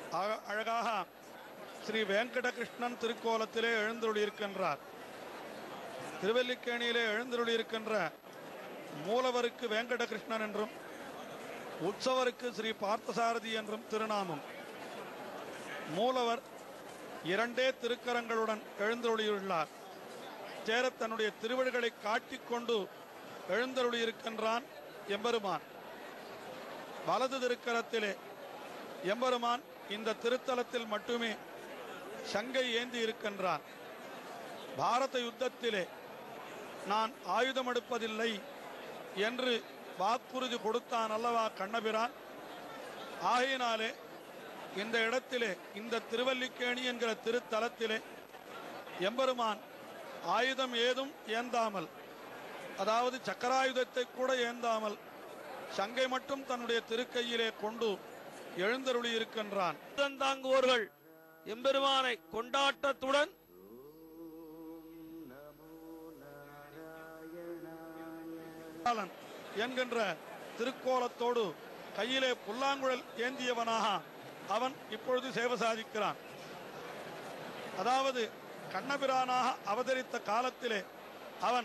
அழ- அழகாக ஸ்ரீ வெங்கடகிருஷ்ணன் திருக்கோலத்திலே எழுந்தருளியிருக்கின்றார் திருவல்லிக்கேணியிலே எழுந்தருளியிருக்கின்ற மூலவருக்கு வெங்கடகிருஷ்ணன் என்றும் உற்சவருக்கு ஸ்ரீ பார்த்தசாரதி என்றும் திருநாமம் மூலவர் இரண்டே திருக்கரங்களுடன் எழுந்தருளியுள்ளார் சேர தன்னுடைய திருவடிகளை காட்டிக்கொண்டு எழுந்தருளியிருக்கின்றான் எம்பெருமான் வலது திருக்கரத்திலே எம்பெருமான் இந்த திருத்தலத்தில் மட்டுமே சங்கை ஏந்தி இருக்கின்றான் பாரத யுத்தத்திலே நான் ஆயுதம் எடுப்பதில்லை என்று வாக்குறுதி கொடுத்தான் அல்லவா கண்ணபிரான் ஆகையினாலே இந்த இடத்திலே இந்த திருவல்லிக்கேணி என்கிற திருத்தலத்திலே எம்பெருமான் ஆயுதம் ஏதும் ஏந்தாமல் அதாவது சக்கராயுதத்தை கூட ஏந்தாமல் சங்கை மட்டும் தன்னுடைய திருக்கையிலே கொண்டு எழுந்தருளி இருக்கின்றான் தாங்குவோர்கள் எம்பெருமானை கொண்டாட்டத்துடன் பாலன் என்கின்ற திருக்கோலத்தோடு கையிலே புல்லாங்குழல் ஏந்தியவனாக அவன் இப்பொழுது சேவை சாதிக்கிறான் அதாவது கண்ணபிரானாக அவதரித்த காலத்திலே அவன்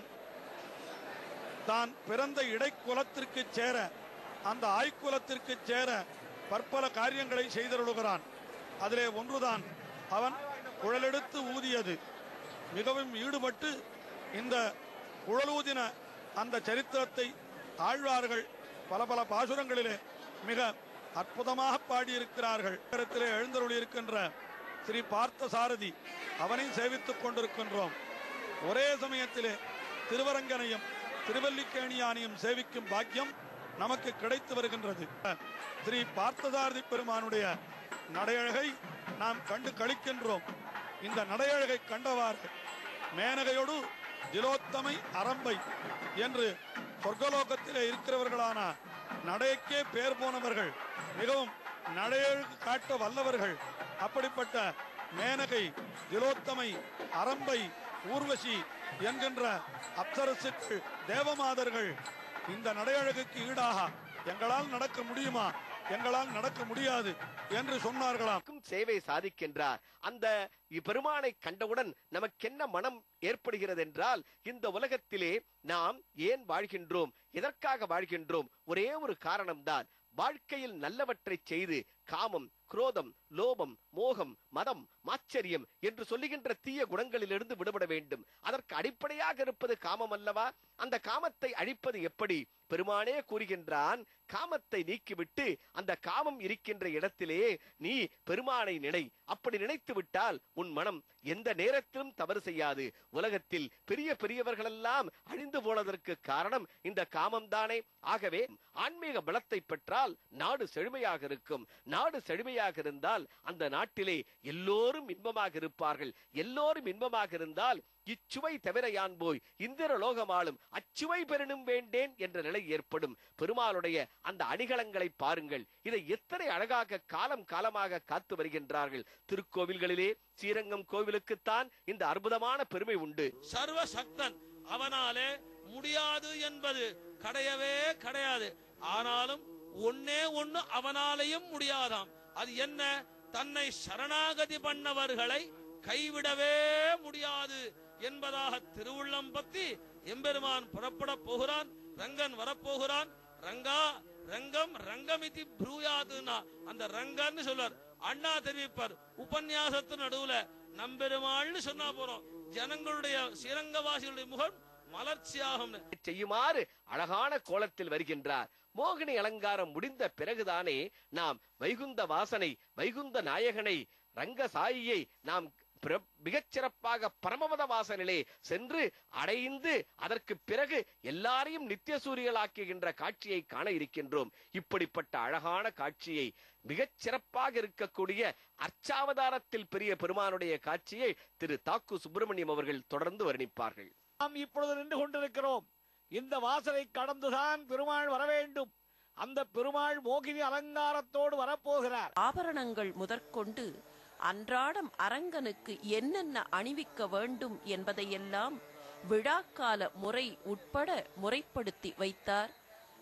தான் பிறந்த இடைக்குலத்திற்கு சேர அந்த ஆய்க்குலத்திற்கு சேர பற்பல காரியங்களை செய்தருளுகிறான் அதிலே ஒன்றுதான் அவன் குழலெடுத்து ஊதியது மிகவும் ஈடுபட்டு இந்த குழலூதின அந்த சரித்திரத்தை ஆழ்வார்கள் பல பல பாசுரங்களிலே மிக அற்புதமாக பாடியிருக்கிறார்கள் இடத்திலே எழுந்தருளி இருக்கின்ற ஸ்ரீ பார்த்த சாரதி அவனை சேவித்துக் கொண்டிருக்கின்றோம் ஒரே சமயத்திலே திருவரங்கனையும் திருவல்லிக்கேணியானையும் சேவிக்கும் பாக்கியம் நமக்கு கிடைத்து வருகின்றது ஸ்ரீ பார்த்தசாரதி பெருமானுடைய நடையழகை நாம் கண்டு கழிக்கின்றோம் இந்த நடையழகை கண்டவாறு மேனகையோடு திலோத்தமை அரம்பை என்று சொர்க்கலோகத்திலே இருக்கிறவர்களான நடையக்கே பேர் போனவர்கள் மிகவும் நடையழகு காட்ட வல்லவர்கள் அப்படிப்பட்ட மேனகை திலோத்தமை அரம்பை ஊர்வசி என்கின்ற அப்சரசுக்கு தேவமாதர்கள் இந்த நடையழகுக்கு ஈடாக எங்களால் நடக்க முடியுமா எங்களால் நடக்க முடியாது என்று சொன்னார்களாம் நமக்கும் சேவை சாதிக்கின்றார் அந்த பெருமானை கண்டவுடன் நமக்கென்ன மனம் ஏற்படுகிறது என்றால் இந்த உலகத்திலே நாம் ஏன் வாழ்கின்றோம் எதற்காக வாழ்கின்றோம் ஒரே ஒரு காரணம்தான் வாழ்க்கையில் நல்லவற்றை செய்து காமம் குரோதம் லோபம் மோகம் மதம் மாச்சரியம் என்று சொல்லுகின்ற தீய குணங்களிலிருந்து விடுபட வேண்டும் அதற்கு அடிப்படையாக இருப்பது காமம் அல்லவா அந்த காமத்தை அழிப்பது எப்படி பெருமானே கூறுகின்றான் காமத்தை நீக்கிவிட்டு அந்த காமம் இருக்கின்ற இடத்திலே நீ பெருமானை நினை அப்படி நினைத்து விட்டால் உன் மனம் எந்த நேரத்திலும் தவறு செய்யாது உலகத்தில் பெரிய பெரியவர்களெல்லாம் அழிந்து போனதற்கு காரணம் இந்த காமம் தானே ஆகவே ஆன்மீக பலத்தை பெற்றால் நாடு செழுமையாக இருக்கும் நாடு செழுமையாக இருந்தால் அந்த நாட்டிலே எல்லோரும் இன்பமாக இருப்பார்கள் எல்லோரும் இன்பமாக இருந்தால் இச்சுவை தவிர யான் போய் இந்திர லோகமாலும் அச்சுவை பெறணும் வேண்டேன் என்ற நிலை ஏற்படும் பெருமாளுடைய அந்த அணிகலங்களை பாருங்கள் இதை எத்தனை அழகாக காலம் காலமாக காத்து வருகின்றார்கள் திருக்கோவில்களிலே ஸ்ரீரங்கம் கோவிலுக்குத்தான் இந்த அற்புதமான பெருமை உண்டு சர்வசக்தன் அவனாலே முடியாது என்பது கிடையவே கிடையாது ஆனாலும் ஒன்னே ஒண்ணு அவனாலேயும் முடியாதாம் அது என்ன தன்னை சரணாகதி பண்ணவர்களை கைவிடவே முடியாது என்பதாக திருவுள்ளம் பத்தி எம்பெருமான் புறப்பட போகிறான் ரங்கன் வரப்போகிறான் ரங்கா ரங்கம் ரங்கமிதி ப்ரூயாதுன்னா அந்த ரங்கன்னு சொல்வார் அண்ணா தெரிவிப்பார் உபன்யாசத்து நடுவுல நம்பெருமாள்னு சொன்னா போறோம் ஜனங்களுடைய ஸ்ரீரங்கவாசிகளுடைய முகம் மலர்ச்சியாகும் செய்யுமாறு அழகான கோலத்தில் வருகின்றார் மோகினி அலங்காரம் முடிந்த பிறகுதானே நாம் வைகுந்த வாசனை வைகுந்த நாயகனை ரங்கசாயியை நாம் பிர- மிகச் சிறப்பாக பரமபத வாசனிலே சென்று அடைந்து அதற்கு பிறகு எல்லாரையும் நித்திய சூரியலாக்குகின்ற காட்சியை காண இருக்கின்றோம் இப்படிப்பட்ட அழகான காட்சியை மிகச் சிறப்பாக இருக்கக்கூடிய அர்ச்சாவதாரத்தில் பெரிய பெருமானுடைய காட்சியை திரு தாக்கு சுப்பிரமணியம் அவர்கள் தொடர்ந்து வர்ணிப்பார்கள் நாம் இப்பொழுது நின்று கொண்டிருக்கிறோம் இந்த வாசலை கடந்துதான் பெருமாள் வர வேண்டும் அந்த பெருமாள் மோகினி அலங்காரத்தோடு வரப்போகிறார் ஆபரணங்கள் முதற்கொண்டு அன்றாடம் அரங்கனுக்கு என்னென்ன அணிவிக்க வேண்டும் என்பதையெல்லாம் விழாக்கால முறை உட்பட முறைப்படுத்தி வைத்தார்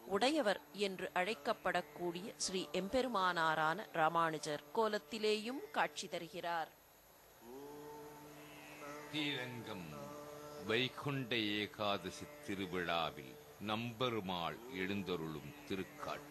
உடையவர் என்று அழைக்கப்படக்கூடிய ஸ்ரீ எம்பெருமானாரான ராமானுஜர் கோலத்திலேயும் காட்சி தருகிறார் ஸ்ரீரங்கம் வைகுண்ட ஏகாதசி திருவிழாவில் நம்பெருமாள் எழுந்தருளும் திருக்காட்சி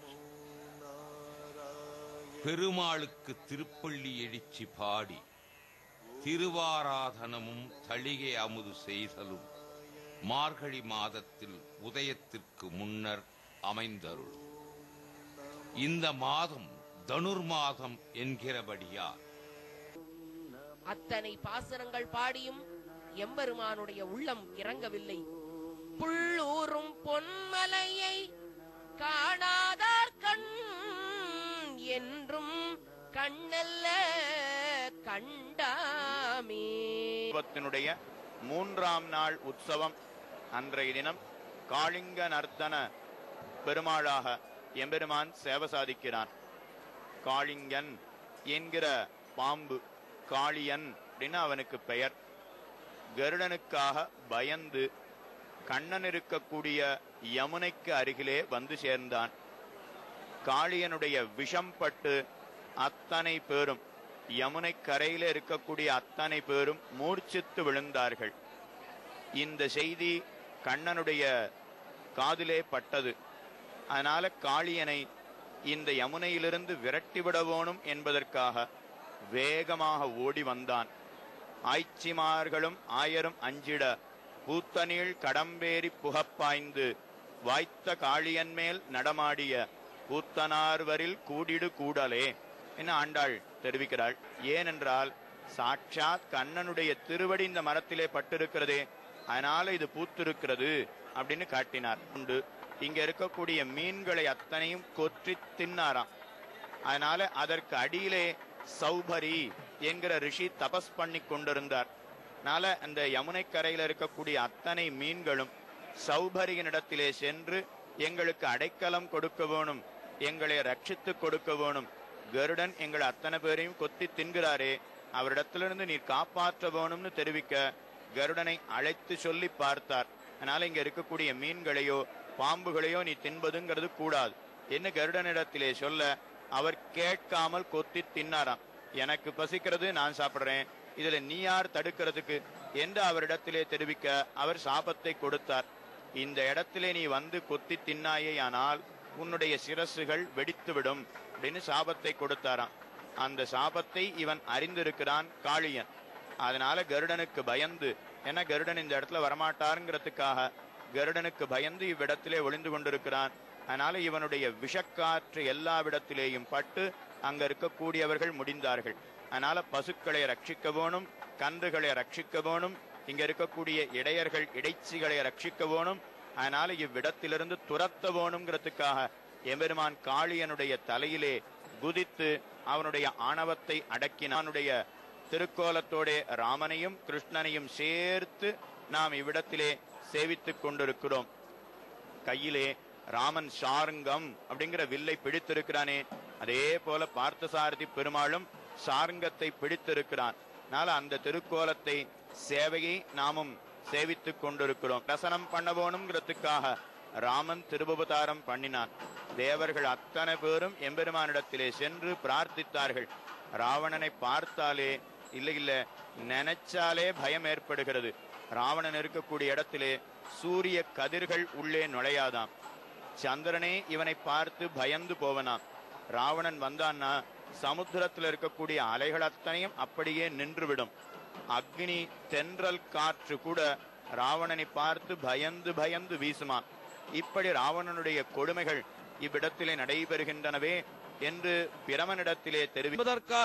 பெருமாளுக்கு திருப்பள்ளி எழுச்சி பாடி திருவாராதனமும் தளிகை அமுது செய்தலும் மார்கழி மாதத்தில் உதயத்திற்கு முன்னர் அமைந்தருளும் இந்த மாதம் தனுர் மாதம் என்கிறபடியால் அத்தனை பாசுரங்கள் பாடியும் எம்பெருமானுடைய உள்ளம் இறங்கவில்லை புள்ளூரும் பொன்மலையை காணாதார் கண் என்றும் கண்ணல்ல கண்டாமே உற்சவத்தினுடைய மூன்றாம் நாள் உற்சவம் அன்றைய தினம் காளிங்க நர்த்தன பெருமாளாக எம்பெருமான் சேவை சாதிக்கிறான் காளிங்கன் என்கிற பாம்பு காளியன் அப்படின்னு அவனுக்கு பெயர் கருடனுக்காக பயந்து கண்ணன் இருக்கக்கூடிய யமுனைக்கு அருகிலே வந்து சேர்ந்தான் காளியனுடைய விஷம் பட்டு அத்தனை பேரும் யமுனை கரையில இருக்கக்கூடிய அத்தனை பேரும் மூர்ச்சித்து விழுந்தார்கள் இந்த செய்தி கண்ணனுடைய காதிலே பட்டது அதனால காளியனை இந்த யமுனையிலிருந்து விரட்டிவிட வேணும் என்பதற்காக வேகமாக ஓடி வந்தான் ஆய்ச்சிமார்களும் ஆயரும் அஞ்சிட பூத்தனீள் கடம்பேறி புகப்பாய்ந்து வாய்த்த காளியன் மேல் நடமாடிய பூத்தனார்வரில் கூடிடு கூடலே என ஆண்டாள் தெரிவிக்கிறாள் ஏனென்றால் சாட்சாத் கண்ணனுடைய திருவடி இந்த மரத்திலே பட்டிருக்கிறதே அதனால இது பூத்திருக்கிறது அப்படின்னு காட்டினார் உண்டு இங்க இருக்கக்கூடிய மீன்களை அத்தனையும் கொற்றி தின்னாராம் அதனால அதற்கு அடியிலே சௌபரி என்கிற ரிஷி தபஸ் பண்ணி கொண்டிருந்தார் அதனால அந்த யமுனை கரையில இருக்கக்கூடிய அத்தனை மீன்களும் சௌபரியினிடத்திலே சென்று எங்களுக்கு அடைக்கலம் கொடுக்க வேணும் எங்களை ரட்சித்து கொடுக்க வேணும் கருடன் எங்கள் அத்தனை பேரையும் கொத்தி தின்கிறாரே அவரிடத்திலிருந்து நீர் காப்பாற்ற வேணும்னு தெரிவிக்க கருடனை அழைத்து சொல்லி பார்த்தார் அதனால இங்க இருக்கக்கூடிய மீன்களையோ பாம்புகளையோ நீ தின்பதுங்கிறது கூடாது என்ன கருடனிடத்திலே சொல்ல அவர் கேட்காமல் கொத்தி தின்னாராம் எனக்கு பசிக்கிறது நான் சாப்பிடுறேன் இதுல நீ யார் தடுக்கிறதுக்கு என்று அவரிடத்திலே தெரிவிக்க அவர் சாபத்தை கொடுத்தார் இந்த இடத்திலே நீ வந்து கொத்தி தின்னாயே ஆனால் உன்னுடைய சிரசுகள் வெடித்துவிடும் அப்படின்னு சாபத்தை கொடுத்தாராம் அந்த சாபத்தை இவன் அறிந்திருக்கிறான் காளியன் அதனால கருடனுக்கு பயந்து ஏன்னா கருடன் இந்த இடத்துல வரமாட்டாருங்கிறதுக்காக கருடனுக்கு பயந்து இவ்விடத்திலே ஒளிந்து கொண்டிருக்கிறான் அதனால இவனுடைய விஷக்காற்று எல்லாவிடத்திலேயும் பட்டு அங்க இருக்கக்கூடியவர்கள் முடிந்தார்கள் அதனால பசுக்களை ரட்சிக்க வேணும் கன்றுகளை ரட்சிக்க வேணும் இங்க இருக்கக்கூடிய இடையர்கள் இடைச்சிகளை ரட்சிக்க வேணும் அதனால இவ்விடத்திலிருந்து துரத்த வேணுங்கிறதுக்காக எம்பெருமான் காளியனுடைய தலையிலே குதித்து அவனுடைய ஆணவத்தை அடக்கினானுடைய திருக்கோலத்தோட ராமனையும் கிருஷ்ணனையும் சேர்த்து நாம் இவ்விடத்திலே சேவித்துக் கொண்டிருக்கிறோம் கையிலே ராமன் சாருங்கம் அப்படிங்கிற வில்லை பிடித்திருக்கிறானே அதே போல பார்த்தசாரதி பெருமாளும் சாருங்கத்தை பிடித்திருக்கிறான் அதனால அந்த திருக்கோலத்தை சேவையை நாமும் சேவித்துக் கொண்டிருக்கிறோம் தசனம் பண்ண வேணுங்கிறதுக்காக ராமன் திருபுவதாரம் பண்ணினான் தேவர்கள் அத்தனை பேரும் எம்பெருமானிடத்திலே சென்று பிரார்த்தித்தார்கள் ராவணனை பார்த்தாலே இல்லை இல்ல நினைச்சாலே பயம் ஏற்படுகிறது ராவணன் இருக்கக்கூடிய இடத்திலே சூரிய கதிர்கள் உள்ளே நுழையாதாம் சந்திரனே இவனை பார்த்து பயந்து போவனாம் ராவணன் வந்தான்னா சமுத்திரத்தில் இருக்கக்கூடிய அலைகள் அத்தனையும் அப்படியே நின்றுவிடும் அக்னி தென்றல் காற்று கூட ராவணனை பார்த்து பயந்து பயந்து வீசுமாம் இப்படி ராவணனுடைய கொடுமைகள் இவ்விடத்திலே நடைபெறுகின்றனவே என்று பிரமனிடத்திலே தெரிவி என்பதற்காக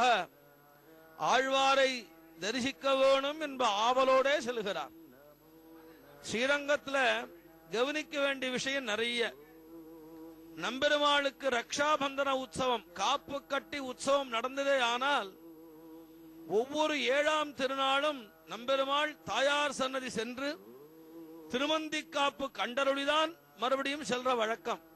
ஆழ்வாரை தரிசிக்க வேணும் என்ப ஆவலோடே செல்கிறார் ஸ்ரீரங்கத்துல கவனிக்க வேண்டிய விஷயம் நிறைய நம்பெருமாளுக்கு ரக்ஷாபந்தன உற்சவம் காப்பு கட்டி உற்சவம் நடந்ததே ஆனால் ஒவ்வொரு ஏழாம் திருநாளும் நம்பெருமாள் தாயார் சன்னதி சென்று திருமந்தி காப்பு கண்டருளிதான் மறுபடியும் செல்ற வழக்கம்